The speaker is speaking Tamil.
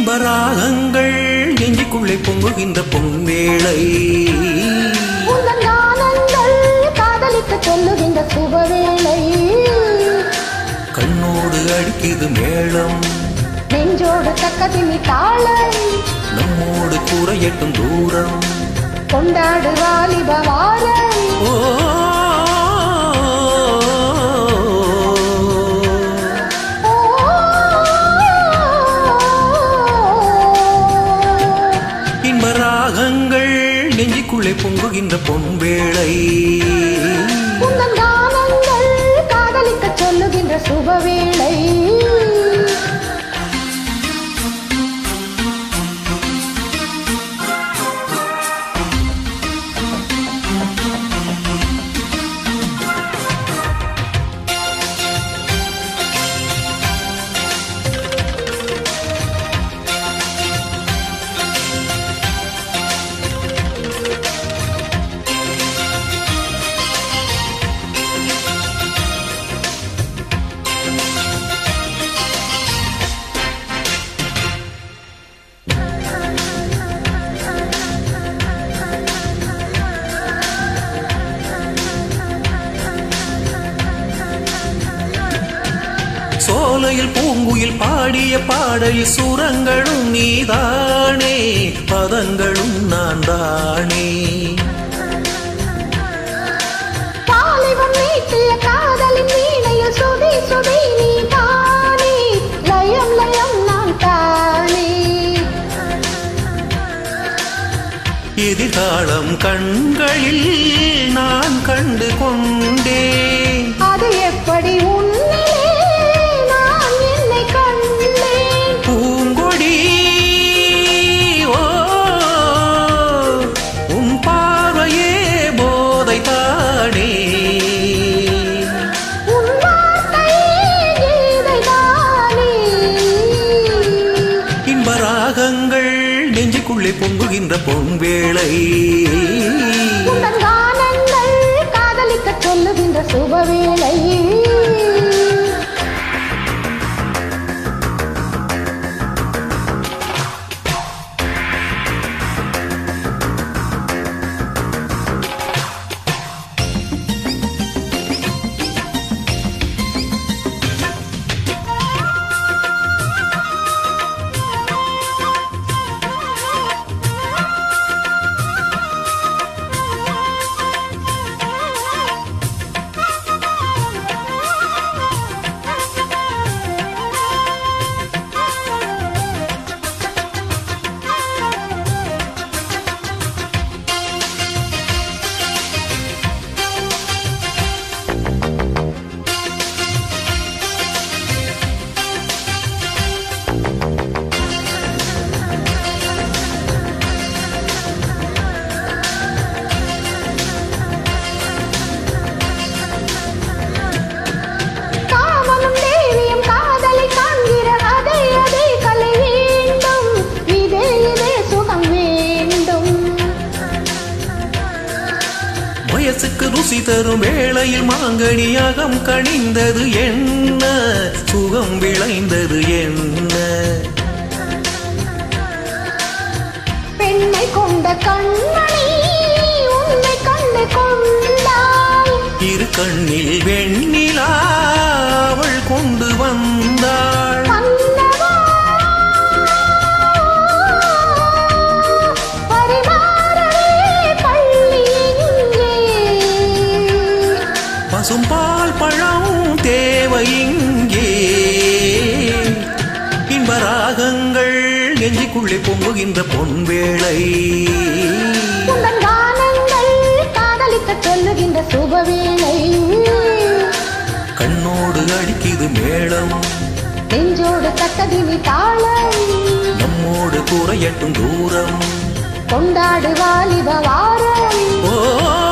இன்பராகங்கள் நெஞ்சுக்குள்ளே பொங்குகின்ற பொன்வேளை உந்தன் கானங்கள் காதலிக்க சொல்லுகின்ற சுபவேளை கண்ணோடு அடிக்குது மேளம் நெஞ்சோடு தக்கதினி தாளம் நம்மோடு குறையட்டும் தூரம் கொண்டாடு வாலிப வாரம் ஓ இன்பராகங்கள் நெஞ்சுக்குள்ளே பொங்குகின்ற பொன்வேளை உந்தன் கானங்கள் காதலிக்க சொல்லுகின்ற சுபவேளை சோலையில் பூங்குயில் பாடிய பாடலில் சுரங்களும் நீதானே பதங்களும் நான் தானே பாலைவன் மீட்டிய காதலின் வீணையில் சுதி சுதி நீ தானே லயம் லயம் நான் தானே எதிர்காலம் கண்களில் நான் கண்டு கொண்டேன் அது எப்படி உன்னிலே நான் என்னை கண்டேன் பூங்கொடி ஓ உன் பார்வையே போதை தானே உன் வார்த்தையே கீதைதானே. இன்பராகங்கள் நெஞ்சுக்குள்ளே பொங்குகின்ற பொன்வேளை உந்தன் கானங்கள் காதலிக்க சொல்லுகின்ற சுபவேளை காமனும் தேவியும் காதலை காண்கிற அதே அதே கலை வேண்டும் இதே இதே சுகம் வேண்டும் வயசுக்கு ருசி தரும் வேளையில் மாங்கனியாகம் கனிந்தது என்ன சுகம் விளைந்தது என்ன பெண்ணை கொண்ட கண்மணி உன்னை கண்டு கொண்டாய் இரு கண்ணில் வெண்ணிலா அவள் கொண்டு வந்தாள் மன்னவா பரிமாறவே பள்ளி எங்கே பசும்பால் பழம் தேவை இங்கே இன்பராகங்கள் நெஞ்சுக்குள்ளே பொங்குகின்ற பொன்வேளை உந்தன் கானங்கள் காதலிக்க சொல்லுகின்ற சுபவேளை கண்ணோடு அடிக்குது மேளம் நெஞ்சோடு தக்கதினி தாளம் நம்மோடு குறையட்டும் தூரம் கொண்டாடு வாலிப வாரம் ஓ